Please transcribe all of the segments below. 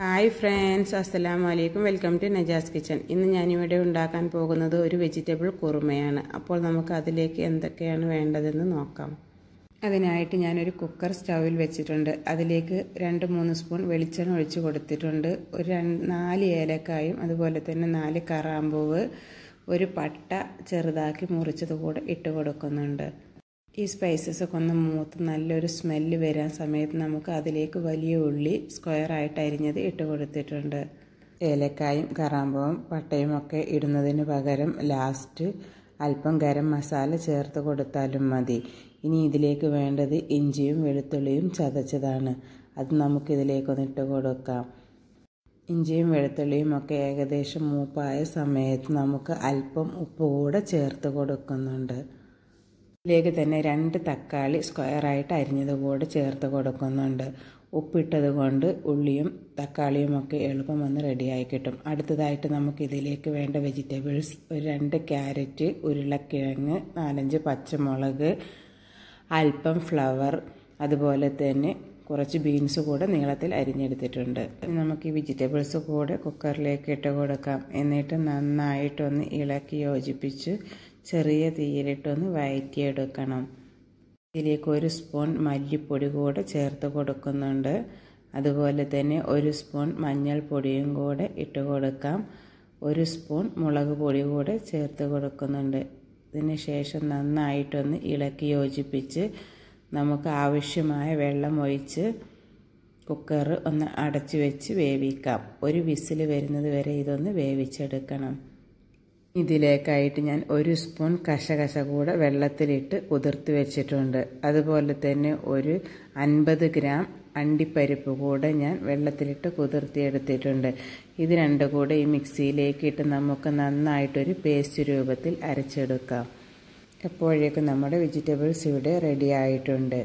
hi friends അസ്സലാമു അലൈക്കും welcome to Najas kitchen ഇന്ന് ഞാനിവിടെ ഉണ്ടാക്കാൻ പോകുന്നത് ഒരു വെജിറ്റബിൾ കുറുമയാണ് അപ്പോൾ നമുക്ക് അതിലേക്ക് എന്തൊക്കെയാണ് വേണ്ടതെന്ന് നോക്കാം അതിനായിട്ട് ഞാനൊരു കുക്കർ സ്റ്റൗവിൽ വെച്ചിട്ടുണ്ട് അതിലേക്ക് രണ്ട് മൂന്ന് സ്പൂൺ വെളിച്ചെണ്ണ ഒഴിച്ച് കൊടുത്തിട്ടുണ്ട് ഒരു രണ്ട് നാല് ഏലക്കായും അതുപോലെ തന്നെ നാല് കറാമ്പൂവ് ഒരു പട്ട ചെറുതാക്കി മുറിച്ചത് കൂടെ ഇട്ട് കൊടുക്കുന്നുണ്ട് ഈ സ്പൈസസ് ഒക്കെ ഒന്ന് മൂത്ത് നല്ലൊരു സ്മെല്ല് വരാൻ സമയത്ത് നമുക്ക് അതിലേക്ക് വലിയ ഉള്ളി സ്ക്വയർ ആയിട്ട് അരിഞ്ഞത് ഇട്ട് കൊടുത്തിട്ടുണ്ട് ഏലക്കായും കറാമ്പവും പട്ടയും ഒക്കെ ഇടുന്നതിന് പകരം ലാസ്റ്റ് അല്പം ഗരം മസാല ചേർത്ത് കൊടുത്താലും മതി ഇനി ഇതിലേക്ക് വേണ്ടത് ഇഞ്ചിയും വെളുത്തുള്ളിയും ചതച്ചതാണ് അത് നമുക്കിതിലേക്കൊന്ന് ഇട്ട് കൊടുക്കാം ഇഞ്ചിയും വെളുത്തുള്ളിയും ഒക്കെ ഏകദേശം മൂപ്പായ സമയത്ത് നമുക്ക് അല്പം ഉപ്പ് കൂടെ ചേർത്ത് കൊടുക്കുന്നുണ്ട് ഇതിലേക്ക് തന്നെ രണ്ട് തക്കാളി സ്ക്വയറായിട്ട് അരിഞ്ഞത് കൂടെ ചേർത്ത് കൊടുക്കുന്നുണ്ട് ഉപ്പിട്ടത് കൊണ്ട് ഉള്ളിയും തക്കാളിയും ഒക്കെ എളുപ്പം വന്ന് റെഡിയായി കിട്ടും അടുത്തതായിട്ട് നമുക്ക് ഇതിലേക്ക് വേണ്ട വെജിറ്റബിൾസ് ഒരു രണ്ട് ക്യാരറ്റ് ഉരുളക്കിഴങ്ങ് നാലഞ്ച് പച്ചമുളക് അല്പം ഫ്ലവർ അതുപോലെ തന്നെ കുറച്ച് ബീൻസ് കൂടെ നീളത്തിൽ അരിഞ്ഞെടുത്തിട്ടുണ്ട് നമുക്ക് ഈ വെജിറ്റബിൾസ് കൂടെ കുക്കറിലേക്ക് ഇട്ട് കൊടുക്കാം എന്നിട്ട് നന്നായിട്ടൊന്ന് ഇളക്കി യോജിപ്പിച്ച് ചെറിയ തീയിലിട്ടൊന്ന് വഴറ്റിയെടുക്കണം ഇതിലേക്ക് ഒരു സ്പൂൺ മല്ലിപ്പൊടി കൂടെ ചേർത്ത് കൊടുക്കുന്നുണ്ട് അതുപോലെ തന്നെ ഒരു സ്പൂൺ മഞ്ഞൾപ്പൊടിയും കൂടെ ഇട്ട് കൊടുക്കാം ഒരു സ്പൂൺ മുളക് പൊടി കൂടെ ചേർത്ത് കൊടുക്കുന്നുണ്ട് ഇതിന് ശേഷം നന്നായിട്ടൊന്ന് ഇളക്കി യോജിപ്പിച്ച് നമുക്ക് ആവശ്യമായ വെള്ളം ഒഴിച്ച് കുക്കർ ഒന്ന് അടച്ചു വെച്ച് വേവിക്കാം ഒരു വിസിൽ വരുന്നത് വരെ ഇതൊന്ന് വേവിച്ചെടുക്കണം ഇതിലേക്കായിട്ട് ഞാൻ ഒരു സ്പൂൺ കശകശ കൂടെ വെള്ളത്തിലിട്ട് കുതിർത്ത് വെച്ചിട്ടുണ്ട് അതുപോലെ തന്നെ ഒരു അൻപത് ഗ്രാം അണ്ടിപ്പരിപ്പ് കൂടെ ഞാൻ വെള്ളത്തിലിട്ട് കുതിർത്തിയെടുത്തിട്ടുണ്ട് ഇത് രണ്ടും കൂടെ ഈ മിക്സിയിലേക്ക് ഇട്ട് നമുക്ക് നന്നായിട്ടൊരു പേസ്റ്റ് രൂപത്തിൽ അരച്ചെടുക്കാം എപ്പോഴേക്കും നമ്മുടെ വെജിറ്റബിൾസ് ഇവിടെ റെഡി ആയിട്ടുണ്ട്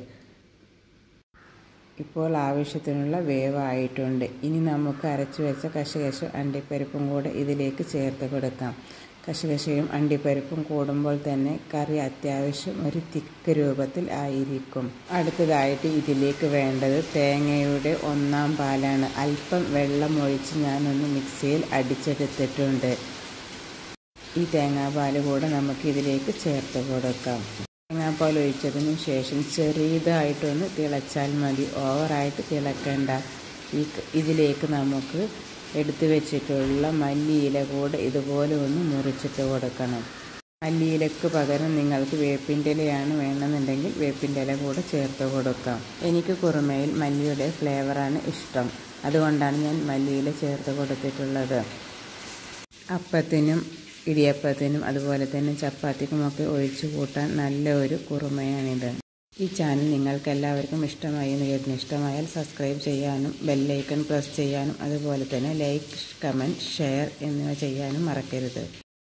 ഇപ്പോൾ ആവശ്യത്തിനുള്ള വേവായിട്ടുണ്ട് ഇനി നമുക്ക് അരച്ചു വെച്ച കശകശ അണ്ടിപ്പരിപ്പും കൂടെ ഇതിലേക്ക് ചേർത്ത് കൊടുക്കാം കശകശയും അണ്ടിപ്പരിപ്പും കൂടുമ്പോൾ തന്നെ കറി അത്യാവശ്യം ഒരു തിക്ക് രൂപത്തിൽ ആയിരിക്കും അടുത്തതായിട്ട് ഇതിലേക്ക് വേണ്ടത് തേങ്ങയുടെ ഒന്നാം പാലാണ് അല്പം വെള്ളം ഒഴിച്ച് ഞാനൊന്ന് മിക്സിയിൽ അടിച്ചെടുത്തിട്ടുണ്ട് ഈ തേങ്ങാപ്പാൽ കൂടെ നമുക്ക് ഇതിലേക്ക് ചേർത്ത് കൊടുക്കാം തേങ്ങാപ്പാൽ ഒഴിച്ചതിന് ശേഷം ചെറിയതായിട്ടൊന്ന് തിളച്ചാൽ മതി ഓവറായിട്ട് തിളക്കേണ്ട ഈ ഇതിലേക്ക് നമുക്ക് എടുത്തു വെച്ചിട്ടുള്ള മല്ലിയില കൂടെ ഇതുപോലെ ഒന്ന് മുറിച്ചിട്ട് കൊടുക്കണം മല്ലിയിലക്ക് പകരം നിങ്ങൾക്ക് വേപ്പിൻ്റെ ഇലയാണ് വേണമെന്നുണ്ടെങ്കിൽ വേപ്പിൻ്റെ ഇല കൂടെ ചേർത്ത് കൊടുക്കാം എനിക്ക് കുറുമയിൽ മല്ലിയുടെ ഫ്ലേവറാണ് ഇഷ്ടം അതുകൊണ്ടാണ് ഞാൻ മല്ലിയില ചേർത്ത് കൊടുത്തിട്ടുള്ളത് അപ്പത്തിനും ഇടിയപ്പത്തിനും അതുപോലെ തന്നെ ചപ്പാത്തിക്കുമൊക്കെ ഒഴിച്ചു കൂട്ടാൻ നല്ല ഒരു കുറുമയാണിത് ഈ ചാനൽ നിങ്ങൾക്ക് എല്ലാവർക്കും ഇഷ്ടമായി എന്ന് കരുതുന്നു ഇഷ്ടമായാൽ സബ്സ്ക്രൈബ് ചെയ്യാനും ബെല്ലൈക്കൺ പ്രസ് ചെയ്യാനും അതുപോലെ തന്നെ ലൈക്ക് കമൻറ്റ് ഷെയർ എന്നിവ ചെയ്യാനും മറക്കരുത്